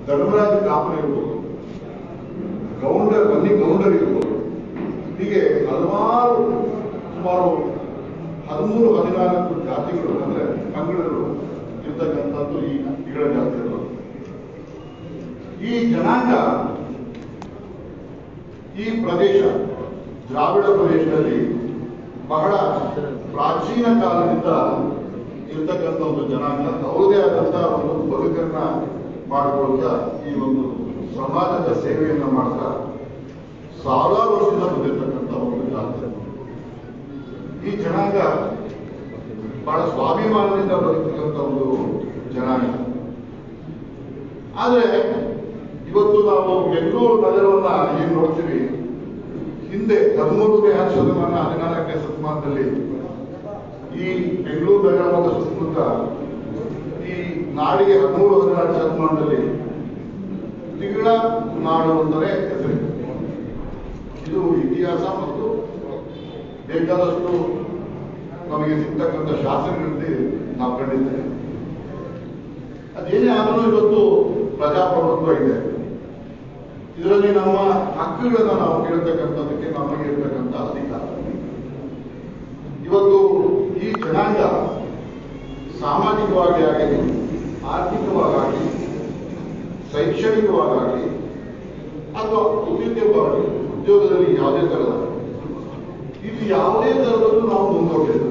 Dharmaraja copper ಇರ್ಬೋದು ಗೌಂಡರ್ ಬನ್ನಿ ಗೌಂಡರ್ ಇರ್ಬೋದು ಹೀಗೆ ಹಲವಾರು ಸುಮಾರು ಹದಿಮೂರು ಹದಿನಾಲ್ಕು ಜಾತಿಗಳು ಅಂದ್ರೆ ಪಂಗಡಗಳು ಇರ್ತಕ್ಕಂಥದ್ದು ಈ ಈಗಳ ಜಾತಿಗಳು ಈ ಜನಾಂಗ ಈ ಪ್ರದೇಶ ದ್ರಾವಿಡ ಪ್ರದೇಶದಲ್ಲಿ ಬಹಳ ಪ್ರಾಚೀನ ಕಾಲದಿಂದ ಇರ್ತಕ್ಕಂಥ ಒಂದು ಜನಾಂಗ ಅವರದೇ ಆದಂತಹ ಒಂದು ಬದುಕನ್ನ ಮಾಡಿಕೊಳ್ತಾ ಈ ಒಂದು ಸಮಾಜದ ಸೇವೆಯನ್ನ ಮಾಡ್ತಾ ಸಾವಿರಾರು ವರ್ಷದಿಂದ ಬಂದಿರತಕ್ಕಂಥ ಒಂದು ಜಾತಿ ಈ ಜನಾಂಗ ಬಹಳ ಸ್ವಾಭಿಮಾನದಿಂದ ಬದುಕತಕ್ಕಂಥ ಒಂದು ಜನಾಂಗ ಆದ್ರೆ ಇವತ್ತು ನಾವು ಬೆಂಗಳೂರು ನಗರವನ್ನ ಏನ್ ನೋಡ್ತೀವಿ ಹಿಂದೆ ಹದಿಮೂರನೇ ಶತಮಾನ ಹದಿನಾಲ್ಕನೇ ಶತಮಾನದಲ್ಲಿ ಈ ಬೆಂಗಳೂರು ನಗರ ಮತ್ತು ಸುತ್ತಮುತ್ತ ಈ ನಾಡಿಗೆ ಹದಿಮೂರು ಹದಿನಾಲ್ಕು ಶತಮಾನದಲ್ಲಿ ತಿಂಗಳ ನಾಡು ಅಂದರೆ ಹೆಸರಿದೆ ಇದು ಇತಿಹಾಸ ಮತ್ತು ಬೇಕಾದಷ್ಟು ನಮಗೆ ಸಿಗ್ತಕ್ಕಂಥ ಶಾಸನಗಳಲ್ಲಿ ನಾವು ಕಂಡಿದ್ದೇವೆ ಅದೇನೇ ಆದರೂ ಇವತ್ತು ಪ್ರಜಾಪ್ರಭುತ್ವ ಇದೆ ಇದರಲ್ಲಿ ನಮ್ಮ ಹಕ್ಕುಗಳನ್ನ ನಾವು ಕೇಳತಕ್ಕಂಥದಕ್ಕೆ ನಮಗೆ ಇರತಕ್ಕಂಥ ಅಧಿಕಾರ ಇವತ್ತು ಈ ಜನಾಂಗ ಸಾಮಾಜಿಕವಾಗಿ ಆಗಲಿ ಆರ್ಥಿಕವಾಗಿ ಶೈಕ್ಷಣಿಕವಾಗಿ ಅಥವಾ ಉದ್ಯೋಗವಾಗಿ ಉದ್ಯೋಗದಲ್ಲಿ ಯಾವುದೇ ತರದ ಇದು ಯಾವುದೇ ತರದಲ್ಲೂ ನಾವು ಮುಂದೋಗಿಲ್ಲ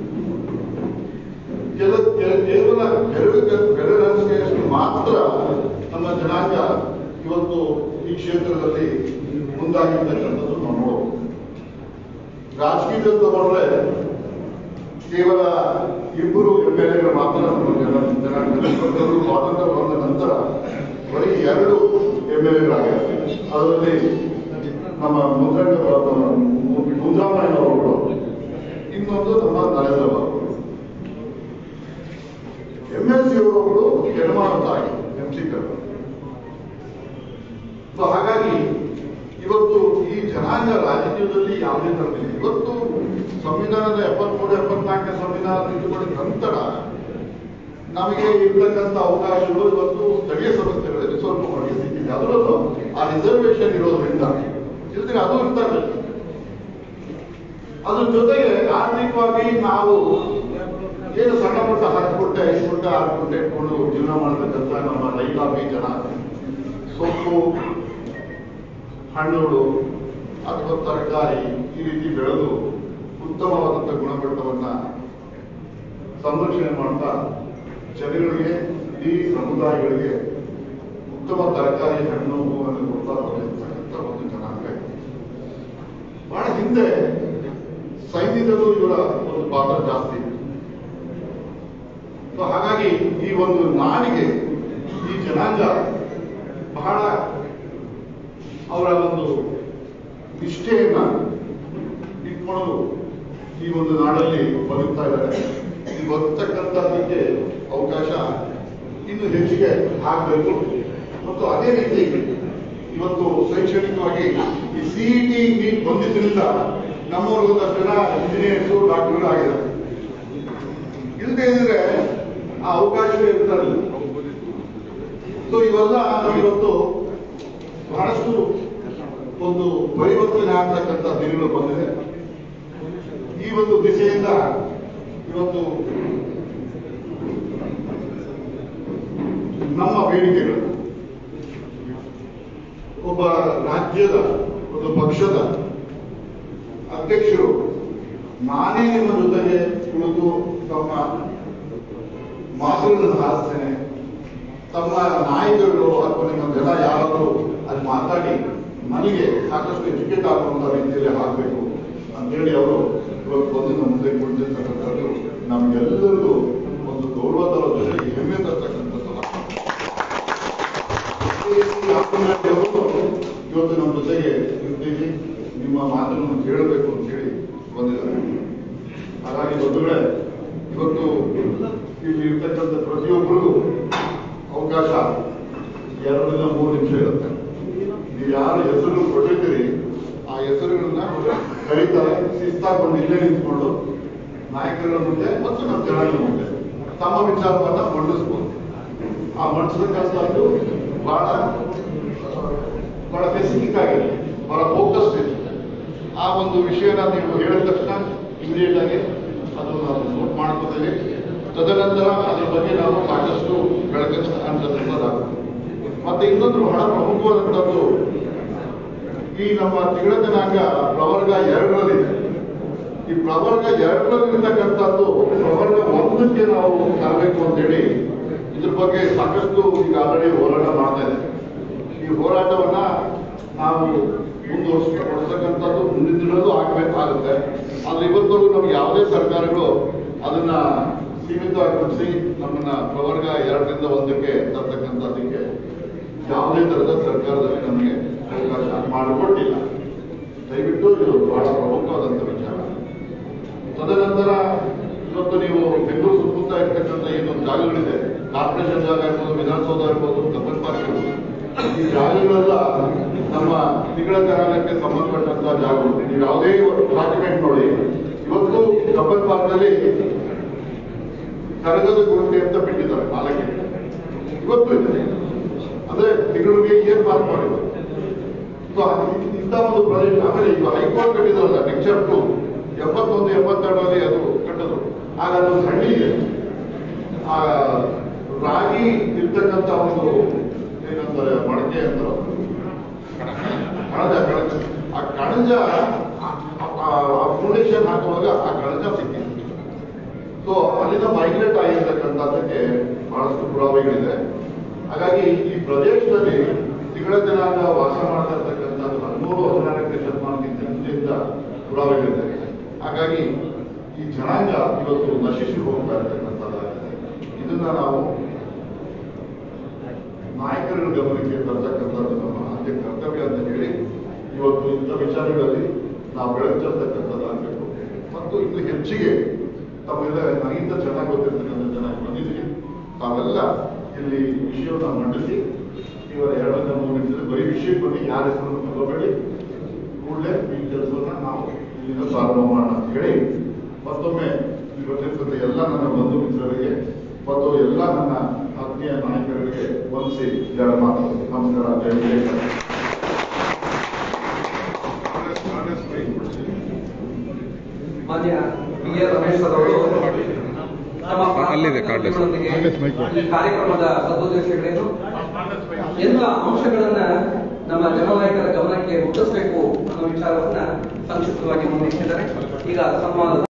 ಕೆಲ ಕೆಲ- ಕೇವಲ ಬೆರಳು ಬೆರಳಿಕೆಯಷ್ಟು ಮಾತ್ರ ನಮ್ಮ ಜನಾಂಗ ಇವತ್ತು ಈ ಕ್ಷೇತ್ರದಲ್ಲಿ ಮುಂದಾಗಿರ್ತಕ್ಕಂಥದ್ದು ನಾವು ನೋಡಬಹುದು ರಾಜಕೀಯದಲ್ಲಿ ತಗೊಂಡ್ರೆ ಕೇವಲ ಇಬ್ಬರು ಎಂ ಎಲ್ ಎಗಳು ಮಾತ್ರ ನಮ್ಮ ಜನ ಜನಾಂಗದಲ್ಲಿ ಬಂದರು ಸ್ವಾತಂತ್ರ್ಯ ಬಂದ ನಂತರ ಬರೀ ಎರಡು ಎಂ ಎಲ್ ಎಗಳಾಗಿದ್ದಾರೆ ಅದರಲ್ಲಿ ನಮ್ಮ ಮುಖಂಡ ಮುದ್ದರಾಮಯ್ಯನವರು ಇನ್ನೊಂದು ನಮ್ಮ Narendra Babu M L C ಅವರೊಬ್ಬರು ಕೆಡಮಾನ ತಾಯಿ ಎಂ ಸಿ ಸೊ ಹಾಗಾಗಿ ಇವತ್ತು ಈ ಜನಾಂಗ ರಾಜಕೀಯದಲ್ಲಿ ಯಾವುದೇ ತರದಿಲ್ಲ ಇವತ್ತು ಸಂವಿಧಾನದ ಎಪ್ಪತ್ಮೂರು ಎಪ್ಪತ್ನಾಲ್ಕನೇ ಸಂವಿಧಾನ ತಿದ್ದುಪಡಿ ನಂತರ ನಮಗೆ ಇರ್ತಕ್ಕಂಥ ಅವಕಾಶಗಳು ಇವತ್ತು ಸ್ಥಳೀಯ ಸಂಸ್ಥೆಗಳಲ್ಲಿ ಸ್ವಲ್ಪ ಮಟ್ಟಿಗೆ ಸಿಕ್ಕಿದೆ ಅದರಲ್ಲೂ ಆ ರಿಸರ್ವೇಶನ್ ಇರೋದ್ರಿಂದ ಇಲ್ದ್ರೆ ಅದು ಇರ್ತದೆ ಅದ್ರ ಜೊತೆಗೆ ಆರ್ಥಿಕವಾಗಿ ನಾವು ಏನು ಸಣ್ಣ ಪುಟ್ಟ ಹತ್ತು ಪುಟ್ಟ ಐದು ಪುಟ್ಟ ಆರು ಪುಟ್ಟ ಇಟ್ಕೊಂಡು ಜೀವನ ಮಾಡತಕ್ಕಂಥ ನಮ್ಮ ರೈತಾಪಿ ಜನ ಸೊಪ್ಪು ಹಣ್ಣುಗಳು ಅಥವಾ ತರಕಾರಿ ಈ ರೀತಿ ಬೆಳೆದು ಉತ್ತಮವಾದಂಥ ಗುಣಮಟ್ಟವನ್ನ ಸಂರಕ್ಷಣೆ ಮಾಡ್ತಾ ಜನಗಳಿಗೆ ಈ ಸಮುದಾಯಗಳಿಗೆ ಉತ್ತಮ ತರಕಾರಿ ಹಣ್ಣು ಹೂವನ್ನು ಕೊಡ್ತಾ ಬಂದಿರ್ತಕ್ಕಂಥ ಒಂದು ಜನಾಂಗ ಇದೆ. ಬಹಳ ಹಿಂದೆ ಸೈನ್ಯದಲ್ಲೂ ಇವರ ಒಂದು ಪಾತ್ರ ಜಾಸ್ತಿ ಇದೆ ಸೊ ಹಾಗಾಗಿ ಈ ಒಂದು ನಾಡಿಗೆ ಈ ಜನಾಂಗ ಬಹಳ ಅವರ ಒಂದು ನಿಷ್ಠೆಯನ್ನ ಇಟ್ಕೊಂಡು ಈ ಒಂದು ನಾಡಲ್ಲಿ ಬದುಕ್ತಾ ಇದ್ದಾರೆ ಈ ಬದುಕ್ತಕ್ಕಂಥದ್ದಕ್ಕೆ ಅವಕಾಶ ಇನ್ನು ಹೆಚ್ಚಿಗೆ ಆಗಬೇಕು ಮತ್ತು ಅದೇ ರೀತಿ ಇವತ್ತು ಶೈಕ್ಷಣಿಕವಾಗಿ ಈ ಸಿಇಟಿ ನೀಟ್ ಬಂದಿದ್ದರಿಂದ ನಮ್ಮವರು ಒಂದಷ್ಟು ಜನ ಇಂಜಿನಿಯರ್ಸು ಡಾಕ್ಟರ್ಗಳು ಆಗಿದ್ದಾರೆ ಇಲ್ಲದೆ ಇದ್ರೆ ಆ ಅವಕಾಶವೇ ಇರ್ತಾರಿಲ್ಲ ಸೊ ಇವೆಲ್ಲ ಇವತ್ತು ಬಹಳಷ್ಟು ಒಂದು ಪರಿವರ್ತನೆ ಆಗ್ತಕ್ಕಂಥ ದಿನಗಳು ಬಂದಿದೆ ಈ ಒಂದು ದಿಸೆಯಿಂದ ಇವತ್ತು ನಮ್ಮ ಬೇಡಿಕೆಗಳು ಒಬ್ಬ ರಾಜ್ಯದ ಒಂದು ಪಕ್ಷದ ಅಧ್ಯಕ್ಷರು ನಾನೇ ನಿಮ್ಮ ಜೊತೆಗೆ ಕುಳಿತು ತಮ್ಮ ಮಾತುಗಳನ್ನು ಹಾರಿಸ್ತೇನೆ ತಮ್ಮ ನಾಯಕರು ಅಥವಾ ನಿಮ್ಮ ಜನ ಯಾರಾದರೂ ಅಲ್ಲಿ ಮಾತಾಡಿ ನನಗೆ ಸಾಕಷ್ಟು ಎಜುಕೇಟ್ ಆಗುವಂತ ರೀತಿಯಲ್ಲಿ ಆಗಬೇಕು ಅಂತೇಳಿ ಅವರು ಇವತ್ತು ಬಂದು ನಮ್ಮ ಮುಂದೆ ಕುಳಿತಿರ್ತಕ್ಕಂಥದ್ದು ನಮಗೆಲ್ಲರಿಗೂ ಒಂದು ಗೌರವದ ಜೊತೆಗೆ ಹೆಮ್ಮೆ ತರ್ತಕ್ಕಂಥದ್ದು ಇವತ್ತು ನಮ್ಮ ಜೊತೆಗೆ ಇರ್ತೀವಿ ನಿಮ್ಮ ಮಾತನ್ನು ಕೇಳಬೇಕು ಅಂತ ಹೇಳಿ ಬಂದಿದ್ದಾರೆ ಹಾಗಾಗಿ ಬಂಧುಗಳೇ ಇವತ್ತು ಇಲ್ಲಿ ಇರ್ತಕ್ಕಂಥ ಪ್ರತಿಯೊಬ್ಬರಿಗೂ ಅವಕಾಶ ಎರಡರಿಂದ ಮೂರು ನಿಮಿಷ ಇರುತ್ತೆ ನೀವು ಯಾರ ಹೆಸರು ಕೊಟ್ಟಿದ್ದೀರಿ ಆ ಹೆಸರುಗಳನ್ನ ಕರೀತಾರೆ ಶಿಸ್ತಾಗಿ ಬಂದು ಇಲ್ಲೇ ನಿಂತ್ಕೊಂಡು ನಾಯಕರುಗಳ ಮುಂದೆ ಮತ್ತು ನಮ್ಮ ಜನಗಳ ಮುಂದೆ ತಮ್ಮ ವಿಚಾರವನ್ನ ಮಂಡಿಸ್ಬೋದು ಆ ಮಂಡಿಸತಕ್ಕಂಥದ್ದು ಬಹಳ ಬಹಳ ಸ್ಪೆಸಿಫಿಕ್ ಆಗಿದೆ ಬಹಳ ಫೋಕಸ್ಡ್ ಇದೆ ಆ ಒಂದು ವಿಷಯನ ನೀವು ಹೇಳಿದ ತಕ್ಷಣ ಇಮಿಡಿಯೇಟ್ ಆಗಿ ಅದು ನಾವು ನೋಟ್ ಮಾಡ್ಕೋತೇವೆ ತದನಂತರ ಅದರ ಬಗ್ಗೆ ನಾವು ಸಾಕಷ್ಟು ಬೆಳಕನ್ನು ಹಂಚಲಾಗುತ್ತೆ ಮತ್ತೆ ಇನ್ನೊಂದು ಬಹಳ ಪ್ರಮುಖವಾದಂಥದ್ದು ಈ ನಮ್ಮ ತಿಂಗಳ ಜನಾಂಗ ಪ್ರವರ್ಗ ಎರಡರಲ್ಲಿದೆ ಈ ಪ್ರವರ್ಗ ಎರಡರಲ್ಲಿರ್ತಕ್ಕಂಥದ್ದು ಪ್ರವರ್ಗ ಒಂದಕ್ಕೆ ನಾವು ತರಬೇಕು ಅಂತೇಳಿ ಇದ್ರ ಬಗ್ಗೆ ಸಾಕಷ್ಟು ಈಗ ಆಲ್ರೆಡಿ ಹೋರಾಟ ಮಾಡ್ತಾ ಇದೆ ಈ ಹೋರಾಟವನ್ನ ನಾವು ಮುಂದುವರಿಸ್ತಕ್ಕಂಥದ್ದು ಮುಂದಿನ ದಿನದಲ್ಲೂ ಆಗ್ಬೇಕಾಗುತ್ತೆ ಆದ್ರೆ ಇವತ್ತವರೆಗೂ ನಮ್ಗೆ ಯಾವುದೇ ಸರ್ಕಾರಗಳು ಅದನ್ನ ಸೀಮಿತವಾಗಿಸಿ ನಮ್ಮನ್ನ ಪ್ರವರ್ಗ ಎರಡರಿಂದ ಒಂದಕ್ಕೆ ತರ್ತಕ್ಕಂಥದ್ದಕ್ಕೆ ಯಾವುದೇ ತರದ ಸರ್ಕಾರದಲ್ಲಿ ನಮಗೆ ಅವಕಾಶ ಮಾಡಿಕೊಟ್ಟಿಲ್ಲ ದಯವಿಟ್ಟು ಇದು ಬಹಳ ಪ್ರಮುಖವಾದಂಥ ವಿಚಾರ ತದನಂತರ ಇವತ್ತು ನೀವು ಬೆಂಗಳೂರು ಸುತ್ತಮುತ್ತ ಇರ್ತಕ್ಕಂಥ ಏನೊಂದು ಜಾಗಗಳಿದೆ ಕಾರ್ಪೊರೇಷನ್ ಜಾಗ ಇರ್ಬೋದು ವಿಧಾನಸೌಧ ಇರ್ಬೋದು ಕಬ್ಬನ್ ಪಾರ್ಕ್ ಇರ್ಬೋದು ಈ ಜಾಗಗಳೆಲ್ಲ ನಮ್ಮ ತಿಂಗಳ ಜನಾಂಗಕ್ಕೆ ಸಂಬಂಧಪಟ್ಟಂತ ಜಾಗಗಳು ನೀವು ಯಾವುದೇ ಡಾಕ್ಯುಮೆಂಟ್ ನೋಡಿ ಇವತ್ತು ಕಬ್ಬನ್ ಪಾರ್ಕ್ನಲ್ಲಿ ಕರಗದ ಗುರುಂಡೆ ಅಂತ ಬಿಟ್ಟಿದ್ದಾರೆ ನಾಲ್ಕು ಇವತ್ತು ಇದೆ ಅದೇ ತಿಂಗಳಿಗೆ ಏನ್ ಪಾರ್ಕ್ ಮಾಡಿದ್ರು ಸೊ ಇಂಥ ಒಂದು ಪ್ರದೇಶ ಆಮೇಲೆ ಈಗ ಹೈಕೋರ್ಟ್ ಕಟ್ಟಿದ್ರಲ್ಲ ಪಿಕ್ಚರ್ ಟು ಎಪ್ಪತ್ತೊಂದು ಎಪ್ಪತ್ತೆರಡರಲ್ಲಿ ಅದು ಕಟ್ಟಿದ್ರು ಆಗ ಅದೊಂದು ಹಳ್ಳಿ ಇದೆ ಆ ರಾಗಿ ಇರ್ತಕ್ಕಂಥ ಒಂದು ಏನಂತಾರೆ ಮಡಕೆ ಅಂತಾರೆ ಕಣಜ ಕಣಜ ಆ ಕಣಜ ಫೌಂಡೇಶನ್ ಹಾಕುವಾಗ ಆ ಕಣಜ ಸಿಕ್ಕಿದೆ ಸೊ ಅಲ್ಲಿಂದ ಮೈಗ್ರೇಟ್ ಆಗಿರ್ತಕ್ಕಂಥದ್ದಕ್ಕೆ ಬಹಳಷ್ಟು ಪುರಾವೆಗಳಿದೆ ಹಾಗಾಗಿ ಈ ಪ್ರದೇಶದಲ್ಲಿ ತಿಂಗಳ ಜನಾಂಗ ವಾಸ ಮಾಡ್ತಾ ಇರ್ತಕ್ಕಂಥದ್ದು ಹದಿಮೂರು ಹದಿನಾಲ್ಕನೇ ಶತಮಾನಕ್ಕಿಂತ ಹಿಂದಿನಿಂದ ಪುರಾವೆಗಳಿದೆ ಹಾಗಾಗಿ ಈ ಜನಾಂಗ ಇವತ್ತು ನಶಿಸಿ ಹೋಗ್ತಾ ಇರ್ತಕ್ಕಂಥದ್ದಾಗಿದೆ ಇದನ್ನ ನಾವು ನಾಯಕರ ಗಮನಕ್ಕೆ ತರ್ತಕ್ಕಂಥದ್ದು ನಮ್ಮ ಆದ್ಯ ಕರ್ತವ್ಯ ಅಂತ ಹೇಳಿ ಇವತ್ತು ಇಂಥ ವಿಚಾರಗಳಲ್ಲಿ ನಾವು ಬೆಳಗ್ತಕ್ಕಂಥದ್ದಾಗಬೇಕು ಮತ್ತು ಇನ್ನು ಹೆಚ್ಚಿಗೆ ತಮ್ಮೆಲ್ಲ ನನಗಿಂತ ಚೆನ್ನಾಗಿ ಗೊತ್ತಿರ್ತಕ್ಕಂಥ ಜನ ಬಂದಿದ್ದೀರಿ ತಾವೆಲ್ಲ ಇಲ್ಲಿ ವಿಷಯವನ್ನು ಮಂಡಿಸಿ ಇವರ ಎರಡರಿಂದ ಮೂರು ನಿಮಿಷದ ಬರೀ ವಿಷಯಕ್ಕೆ ಬಂದು ಯಾರ ಹೆಸರನ್ನು ತಗೋಬೇಡಿ ಕೂಡಲೇ ಈ ಕೆಲಸವನ್ನ ನಾವು ಇಲ್ಲಿಂದ ಪ್ರಾರಂಭ ಮಾಡೋಣ ಅಂತ ಹೇಳಿ ಮತ್ತೊಮ್ಮೆ ಇವತ್ತಿರ್ತಕ್ಕಂಥ ಎಲ್ಲ ನನ್ನ ಬಂಧು ಮಿತ್ರರಿಗೆ ಮತ್ತು ಎಲ್ಲ ನನ್ನ ಆತ್ಮೀಯ ನಾಯಕರಿಗೆ ವಂದಿಸಿ ಎರಡು ಮಾತು ನಮಸ್ಕಾರ ಜೈ ಜೈ ಕನ್ನಡ. ಕಾಂಗ್ರೆಸ್ ಕಾಂಗ್ರೆಸ್ ಕೈ ಕೊಡಿಸಿ. ಮಾನ್ಯ ಬಿ ಆರ್ ರಮೇಶ್ ಅವರು ತಮ್ಮ ಅಲ್ಲಿದೆ ಕಾರ್ಡ್ ಹೆಸರು. ಪ್ರಾರ್ಥನೆಗಳೊಂದಿಗೆ ಈ ಕಾರ್ಯಕ್ರಮದ ಸದುದ್ದೇಶಗಳೇನು ಎಲ್ಲ ಅಂಶಗಳನ್ನ ನಮ್ಮ ಜನನಾಯಕರ ಗಮನಕ್ಕೆ ಮುಟ್ಟಿಸಬೇಕು ಅನ್ನೋ ವಿಚಾರವನ್ನ ಸಂಕ್ಷಿಪ್ತವಾಗಿ ಮುಂದಿಟ್ಟಿದ್ದಾರೆ ಈಗ ಸಂವಾದ